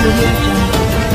audio jungle.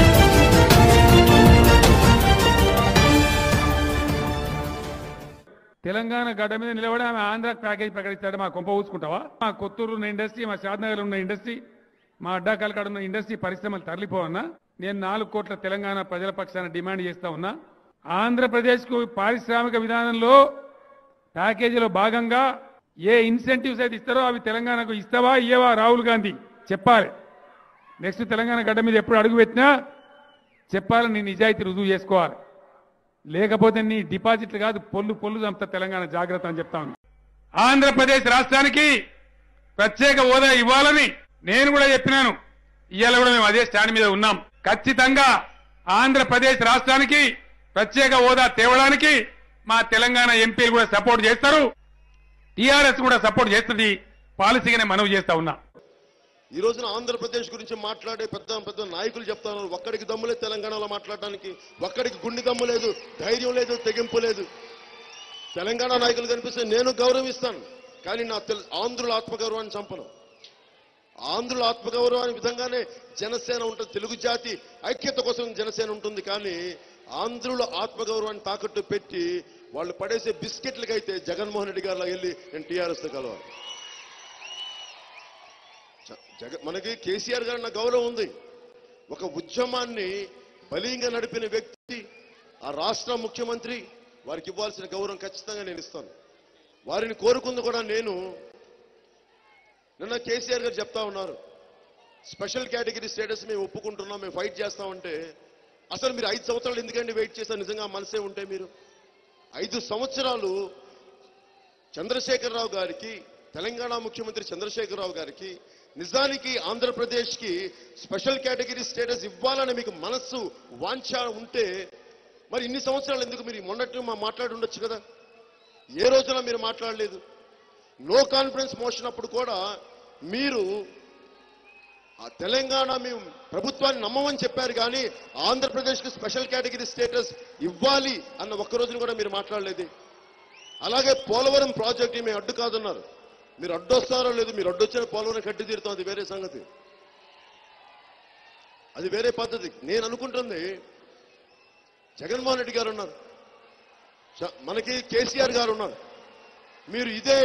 Telangana గడ్డ మీద నిలబడి ఆమె ఆంధ్ర ప్యాకేజ్ ప్రకటిస్తాడు మా కొంప ఊసుకుంటావా మా కొత్తూరు ఉన్న ఇండస్ట్రీ మా షాద్నగర్ ఉన్న ఇండస్ట్రీ మా అడ్డాకాల కాడ ఉన్న ఇండస్ట్రీ పరిశ్రమలు తరలిపోవన్నా నేను నాలుగు కోట్ల తెలంగాణ ప్రజల పక్షాన డిమాండ్ చేస్తా ఉన్నా ఆంధ్రప్రదేశ్కు పారిశ్రామిక విధానంలో ప్యాకేజీలో భాగంగా ఏ ఇన్సెంటివ్స్ అయితే ఇస్తారో అవి తెలంగాణకు ఇస్తావా ఇయ్యవా రాహుల్ గాంధీ చెప్పాలి నెక్స్ట్ తెలంగాణ గడ్డ మీద ఎప్పుడు అడుగు పెట్టినా చెప్పాలని నీ నిజాయితీ రుజువు చేసుకోవాలి లేకపోతే నీ డిపాజిట్లు కాదు పొల్లు పొల్లు చంపుతా తెలంగాణ జాగ్రత్త అని చెప్తా ఉంది ఆంధ్రప్రదేశ్ రాష్ట్రానికి ప్రత్యేక హోదా ఇవ్వాలని నేను కూడా చెప్పినాను ఇవాళ కూడా మేము అదే స్టాండ్ మీద ఉన్నాం ఖచ్చితంగా ఆంధ్రప్రదేశ్ రాష్ట్రానికి ప్రత్యేక హోదా తేవడానికి మా తెలంగాణ ఎంపీలు కూడా సపోర్ట్ చేస్తారు టీఆర్ఎస్ కూడా సపోర్ట్ చేస్తుంది పాలసీగానే మనవి చేస్తా ఉన్నా ఈ రోజున ఆంధ్రప్రదేశ్ గురించి మాట్లాడే పెద్ద పెద్ద నాయకులు చెప్తా ఉన్నారు ఒక్కడికి దమ్ము లేదు తెలంగాణలో మాట్లాడడానికి ఒక్కడికి గుండె దమ్ము లేదు ధైర్యం లేదు తెగింపు లేదు తెలంగాణ నాయకులు కనిపిస్తే నేను గౌరవిస్తాను కానీ నా తెలు ఆంధ్రుల ఆత్మగౌరవాన్ని చంపను ఆంధ్రుల ఆత్మగౌరవాన్ని విధంగానే జనసేన ఉంటుంది తెలుగు జాతి ఐక్యత కోసం జనసేన ఉంటుంది కానీ ఆంధ్రుల ఆత్మగౌరవాన్ని తాకట్టు పెట్టి వాళ్ళు పడేసే బిస్కెట్లకైతే జగన్మోహన్ రెడ్డి గారిలో వెళ్ళి నేను టీఆర్ఎస్తో కలవాలి చ- జగ మనకి కేసీఆర్ గారి నా గౌరవం ఉంది ఒక ఉద్యమాన్ని బలీయంగా నడిపిన వ్యక్తి ఆ రాష్ట్ర ముఖ్యమంత్రి వారికి ఇవ్వాల్సిన గౌరవం ఖచ్చితంగా నేను ఇస్తాను వారిని కోరుకుంది కూడా నేను నిన్న కేసీఆర్ గారు చెప్తా ఉన్నారు స్పెషల్ కేటగిరీ స్టేటస్ మేము ఒప్పుకుంటున్నాం మేము ఫైట్ చేస్తామంటే అసలు మీరు ఐదు సంవత్సరాలు ఎందుకండి వెయిట్ చేస్తారు నిజంగా మనసే ఉంటే మీరు ఐదు సంవత్సరాలు చంద్రశేఖరరావు గారికి తెలంగాణ ముఖ్యమంత్రి చంద్రశేఖరరావు గారికి నిజానికి ఆంధ్రప్రదేశ్కి స్పెషల్ కేటగిరీ స్టేటస్ ఇవ్వాలని మీకు మనస్సు వాంఛ ఉంటే మరి ఇన్ని సంవత్సరాలు ఎందుకు మీరు మొన్నటి మా మాట్లాడి ఉండొచ్చు కదా ఏ రోజున మీరు మాట్లాడలేదు నో కాన్ఫిడెన్స్ మోషన్ అప్పుడు కూడా మీరు ఆ తెలంగాణ మేము ప్రభుత్వాన్ని నమ్మమని చెప్పారు కానీ ఆంధ్రప్రదేశ్కి స్పెషల్ కేటగిరీ స్టేటస్ ఇవ్వాలి అన్న ఒక్క రోజున కూడా మీరు మాట్లాడలేదు అలాగే పోలవరం ప్రాజెక్ట్ మేము అడ్డు కాదన్నారు మీరు అడ్డొస్తారో లేదు మీరు అడ్డొచ్చిన పోలవరం కట్టి తీరుతాం అది వేరే సంగతి అది వేరే పద్ధతి నేను అనుకుంటుంది జగన్మోహన్ రెడ్డి గారు ఉన్నారు చ- మనకి కేసీఆర్ గారు ఉన్నారు మీరు ఇదే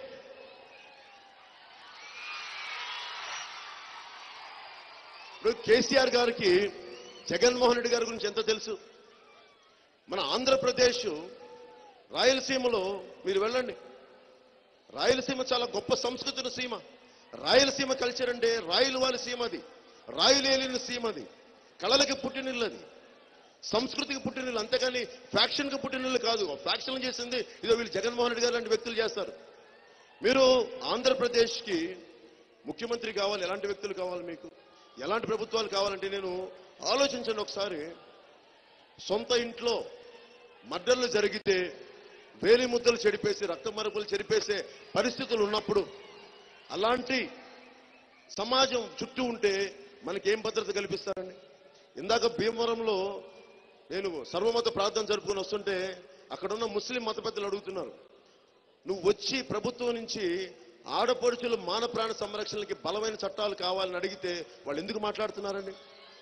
ఇప్పుడు కేసీఆర్ గారికి జగన్మోహన్ రెడ్డి గారి గురించి ఎంత తెలుసు మన ఆంధ్రప్రదేశ్ రాయలసీమలో మీరు వెళ్ళండి రాయలసీమ చాలా గొప్ప సంస్కృతిని సీమ రాయలసీమ కల్చర్ అంటే రాయలు వాళ్ళ సీమ అది రాయలేలిన సీమ అది కళలకి పుట్టినిల్లు అది సంస్కృతికి పుట్టినిల్లు అంతేగాని ఫ్యాక్షన్కి పుట్టినిల్లు కాదు ఫ్యాక్షన్ చేసింది ఇదో వీళ్ళు జగన్మోహన్ రెడ్డి గారు లాంటి వ్యక్తులు చేస్తారు మీరు ఆంధ్రప్రదేశ్కి ముఖ్యమంత్రి కావాలి ఎలాంటి వ్యక్తులు కావాలి మీకు ఎలాంటి ప్రభుత్వాలు కావాలంటే నేను ఆలోచించండి ఒకసారి సొంత ఇంట్లో మర్డర్లు జరిగితే వేలి ముద్దలు చెడిపేసి రక్త మరపులు చెడిపేసే పరిస్థితులు ఉన్నప్పుడు అలాంటి సమాజం చుట్టూ ఉంటే మనకేం భద్రత కల్పిస్తారండి ఇందాక భీమవరంలో నేను సర్వమత ప్రార్థన జరుపుకొని వస్తుంటే అక్కడున్న ముస్లిం మత పెద్దలు అడుగుతున్నారు నువ్వు వచ్చి ప్రభుత్వం నుంచి ఆడపడుచులు మాన ప్రాణ సంరక్షణకి బలమైన చట్టాలు కావాలని అడిగితే వాళ్ళు ఎందుకు మాట్లాడుతున్నారండి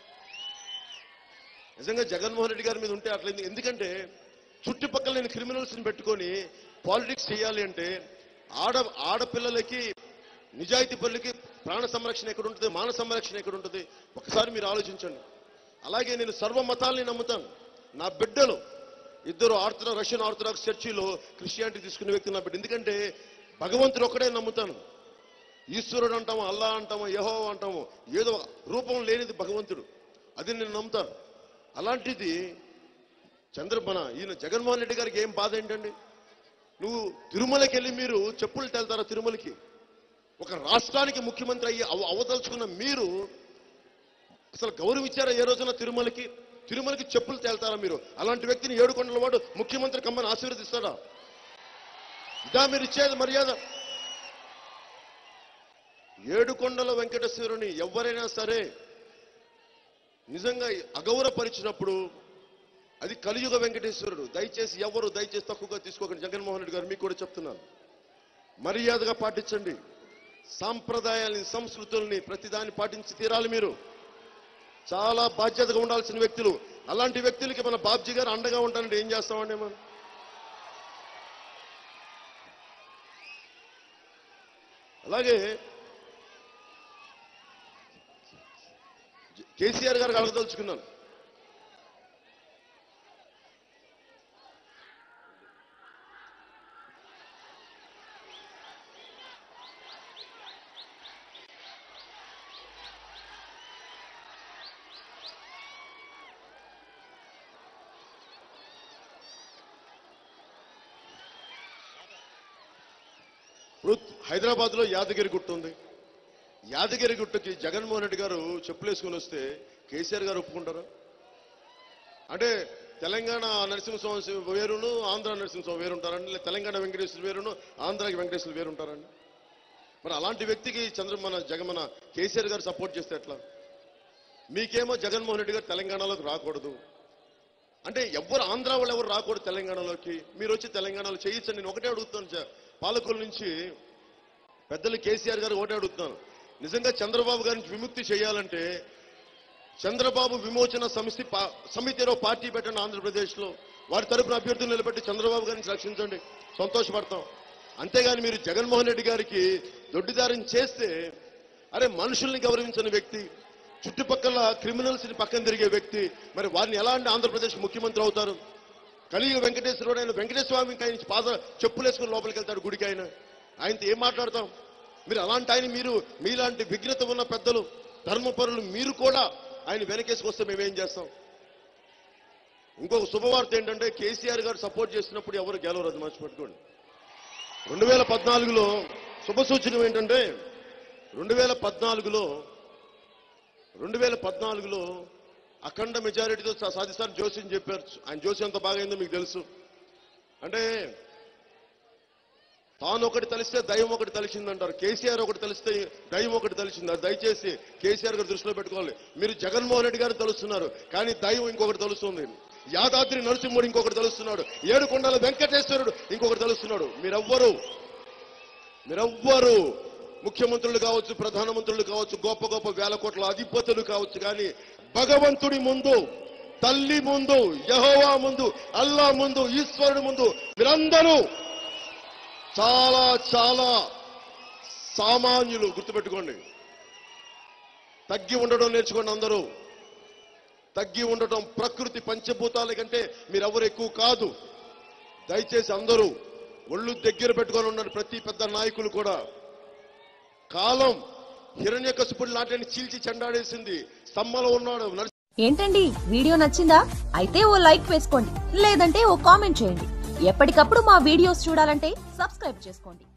నిజంగా జగన్మోహన్ రెడ్డి గారి మీద ఉంటే అట్లా ఎందుకు- ఎందుకంటే చుట్టుపక్కల నేను క్రిమినల్స్ని పెట్టుకొని పాలిటిక్స్ చేయాలి అంటే ఆడ ఆడపిల్లలకి నిజాయితీ పనులకి ప్రాణ సంరక్షణ ఎక్కడ ఉంటుంది మాన సంరక్షణ ఎక్కడ ఉంటుంది ఒకసారి మీరు ఆలోచించండి అలాగే నేను సర్వ మతాల్ని నమ్ముతాను నా బిడ్డలు ఇద్దరు ఆర్థో రష్యన్ ఆర్థడాక్స్ చర్చిలో క్రిస్టియానిటీ తీసుకునే వ్యక్తి నా బిడ్డ ఎందుకంటే భగవంతుడు ఒక్కడే నమ్ముతాను ఈశ్వరుడు అంటాము అల్లా అంటాము యహో అంటాము ఏదో రూపం లేనిది భగవంతుడు అది నేను నమ్ముతాను అలాంటిది చంద్ర మన ఈయన జగన్మోహన్ రెడ్డి గారికి ఏం బాధ ఏంటండి నువ్వు తిరుమలకి వెళ్ళి మీరు చెప్పులు తెల్తారా తిరుమలకి ఒక రాష్ట్రానికి ముఖ్యమంత్రి అయ్యి అవ- అవదలుచుకున్న మీరు అసలు గౌరవం ఇచ్చారా ఏ రోజున తిరుమలకి తిరుమలకి చెప్పులు తేల్తారా మీరు అలాంటి వ్యక్తిని ఏడుకొండల వాడు ముఖ్యమంత్రి కమ్మని ఆశీర్వదిస్తాడా ఇదా మీరు ఇచ్చేది మర్యాద ఏడుకొండల వెంకటేశ్వరుని ఎవరైనా సరే నిజంగా అగౌరవపరిచినప్పుడు అది కలియుగ వెంకటేశ్వరుడు దయచేసి ఎవరు దయచేసి తక్కువగా తీసుకోకండి జగన్మోహన్ రెడ్డి గారు మీకు కూడా చెప్తున్నాను మర్యాదగా పాటించండి సాంప్రదాయాల్ని సంస్కృతుల్ని ప్రతిదాన్ని పాటించి తీరాలి మీరు చాలా బాధ్యతగా ఉండాల్సిన వ్యక్తులు అలాంటి వ్యక్తులకి మన బాబ్జీ గారు అండగా ఉంటానంటే ఏం చేస్తామండి మనం అలాగే కేసీఆర్ గారికి అడగదలుచుకున్నాను ఇప్పుడు హైదరాబాద్ లో యాదగిరి గుట్ట ఉంది యాదగిరి గుట్టకి జగన్మోహన్ రెడ్డి గారు చెప్పులేసుకొని వస్తే కేసీఆర్ గారు ఒప్పుకుంటారా అంటే తెలంగాణ నరసింహస్వామి వేరును ఆంధ్ర నరసింహస్వామి వేరుంటారండి లేదా తెలంగాణ వెంకటేశ్వర వేరును ఆంధ్రాకి వెంకటేశ్వర వేరుంటారండి మరి అలాంటి వ్యక్తికి చంద్ర మన జగన్ మన కేసీఆర్ గారు సపోర్ట్ చేస్తే ఎట్లా మీకేమో జగన్మోహన్ రెడ్డి గారు తెలంగాణలోకి రాకూడదు అంటే ఎవరు ఆంధ్ర వాళ్ళు ఎవరు రాకూడదు తెలంగాణలోకి మీరు వచ్చి తెలంగాణలో చేయొచ్చండి నేను ఒకటే అడుగుతాను చ- పాలకుల నుంచి పెద్దలు కేసీఆర్ గారు ఒకటే అడుగుతున్నాను నిజంగా చంద్రబాబు గారికి విముక్తి చేయాలంటే చంద్రబాబు విమోచన సమితి పా- సమితిలో పార్టీ పెట్టండి ఆంధ్రప్రదేశ్ లో వారి తరపున అభ్యర్థులు నిలబెట్టి చంద్రబాబు గారిని రక్షించండి సంతోషపడతాం అంతేగాని మీరు జగన్మోహన్ రెడ్డి గారికి దొడ్డిదారిని చేస్తే అరే మనుషుల్ని గౌరవించని వ్యక్తి చుట్టుపక్కల క్రిమినల్స్ ని పక్కన తిరిగే వ్యక్తి మరి వారిని ఎలా అంటే ఆంధ్రప్రదేశ్ ముఖ్యమంత్రి అవుతారు కలియుగ వెంకటేశ్వరుడు ఆయన వెంకటేశ్వర స్వామికి ఆయన పాద చెప్పులేసుకుని లోపలికి వెళ్తాడు గుడికి ఆయన ఆయనతో ఏం మాట్లాడతాం మీరు అలాంటి ఆయన మీరు మీలాంటి విఘ్నత ఉన్న పెద్దలు ధర్మపరులు మీరు కూడా ఆయన వెనకేసుకొస్తే మేమేం చేస్తాం ఇంకొక శుభవార్త ఏంటంటే కేసీఆర్ గారు సపోర్ట్ చేసినప్పుడు ఎవరు గెలవరు అది మర్చిపెట్టుకోండి రెండు వేల పద్నాలుగులో శుభ సూచన ఏంటంటే రెండు వేల పద్నాలుగులో రెండు వేల పద్నాలుగులో అఖండ మెజారిటీతో సా- సాధిస్తారని జోస్యం చెప్పారు ఆయన జోస్యం ఎంత బాగా అయిందో మీకు తెలుసు అంటే తాను ఒకటి తలిస్తే దైవం ఒకటి తలిచిందంటారు కేసీఆర్ ఒకటి తలిస్తే దైవం ఒకటి తలిచింది అది దయచేసి కేసీఆర్ గారు దృష్టిలో పెట్టుకోవాలి మీరు జగన్మోహన్ రెడ్డి గారు తలుస్తున్నారు కానీ దైవం ఇంకొకటి తలుస్తుంది యాదాద్రి నరసింహుడు ఇంకొకటి తలుస్తున్నాడు ఏడుకొండల వెంకటేశ్వరుడు ఇంకొకటి తలుస్తున్నాడు మీరెవ్వరు మీరెవ్వరు ముఖ్యమంత్రులు కావచ్చు ప్రధానమంత్రులు కావచ్చు గొప్ప గొప్ప వేల కోట్ల అధిపతులు కావచ్చు కానీ భగవంతుడి ముందు తల్లి ముందు యహోవా ముందు అల్లా ముందు ఈశ్వరుడి ముందు మీరందరూ చాలా చాలా సామాన్యులు గుర్తుపెట్టుకోండి తగ్గి ఉండడం నేర్చుకోండి అందరూ తగ్గి ఉండటం ప్రకృతి పంచభూతాల కంటే మీరెవరు ఎక్కువ కాదు దయచేసి అందరూ ఒళ్ళు దగ్గర పెట్టుకొని ఉన్నారు ప్రతి పెద్ద నాయకులు కూడా కాలం హిరణ్యకశిపుడు లాంటి చీల్చి చెండాడేసింది స్తంభంలో ఉన్నాడు నరసింహ ఏంటండి వీడియో నచ్చిందా అయితే ఓ లైక్ వేసుకోండి లేదంటే ఓ కామెంట్ చేయండి ఎప్పటికప్పుడు మా వీడియోస్ చూడాలంటే సబ్స్క్రైబ్ చేసుకోండి